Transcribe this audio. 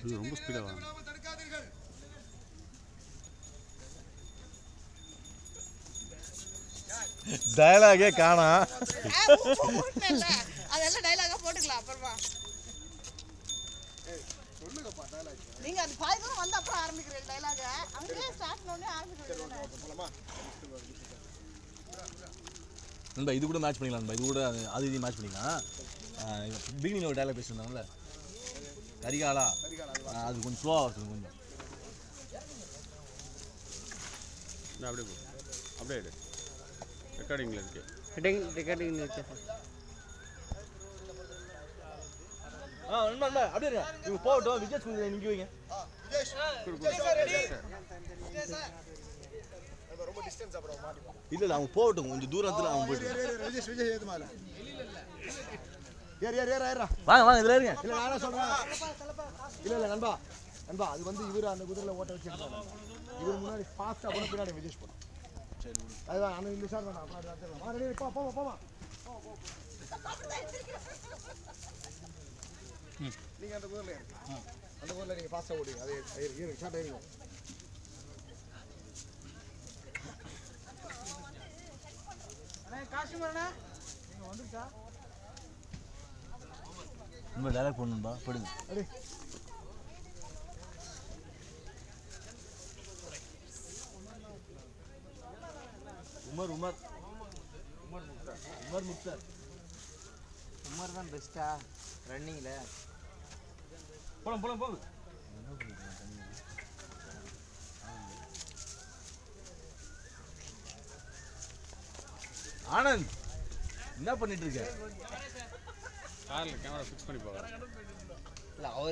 இது ரொம்ப ஸ்பீடாக வாங்க டயலாகே காணா இல்ல அதெல்லாம் டைலாகா போட்டுக்கலாம் அப்புறமா நீங்க அது பாதி தூரம் வந்து அப்புறம் ஆரம்பிக்கிறீங்க டைலாக அங்கேயே ஸ்டார்ட் பண்ணி ஆரம்பிக்கிறீங்க நண்பா இது கூட மேட்ச் பண்ணிக்கலாம் நண்பா இது கூட அது அது இது மேட்ச் பண்ணிக்கலாம் பிகினிங் ஒரு டயலாக் பேசியிருந்தாங்கல்ல கரிகாலா ஆ, அது கொஞ்சம் ஸ்லோவாக இருக்கும் கொஞ்சம் இந்த அப்படியே போ அப்படியே எடு ரெக்கார்டிங்கில் இருக்கு ரெக்கார்டிங் ரெக்கார்டிங் இருக்கு சார் ஆ நண்பா நண்பா அப்படியே இருங்க இவங்க போகட்டும் விஜய் கொஞ்சம் நிற்க வைங்க இல்லை இல்லை அவங்க போகட்டும் கொஞ்சம் தூரத்தில் அவங்க போயிட்டு விஜய் விஜய் ஏத்து மேல ஏறு ஏறு ஏறு ஏறா வாங்க வாங்க இதில் இருங்க இல்ல நானே சொல்றேன் இல்ல இல்ல நண்பா நண்பா அது வந்து இவர் அந்த குதிரையில ஓட்ட வச்சு இவர் முன்னாடி ஃபாஸ்டா போன பின்னாடி விஜய் போடும் அதுதான் அந்த இந்த சார் வேணாம் அப்புறம் அடுத்து வா ரெடி போ போமா போமா நீங்க அந்த குதிரையில ஏறுங்க அந்த குதிரையில நீங்க ஃபாஸ்டா ஓடுங்க அதே ஏறு ஏறு ஷார்ட் ஏறுங்க நண்பா டயலாக் போடணும்பா போடுங்க ரெடி உமர் உமர் உமர் முக்தர் உமர் தான் பெஸ்ட்டா ரன்னிங்கில் போலாம் போலாம் போலாம் ஆனந்த் என்ன பண்ணிட்டு இருக்க காரில் கேமரா ஃபிக்ஸ் பண்ணி போகிறேன் இல்லை அவர்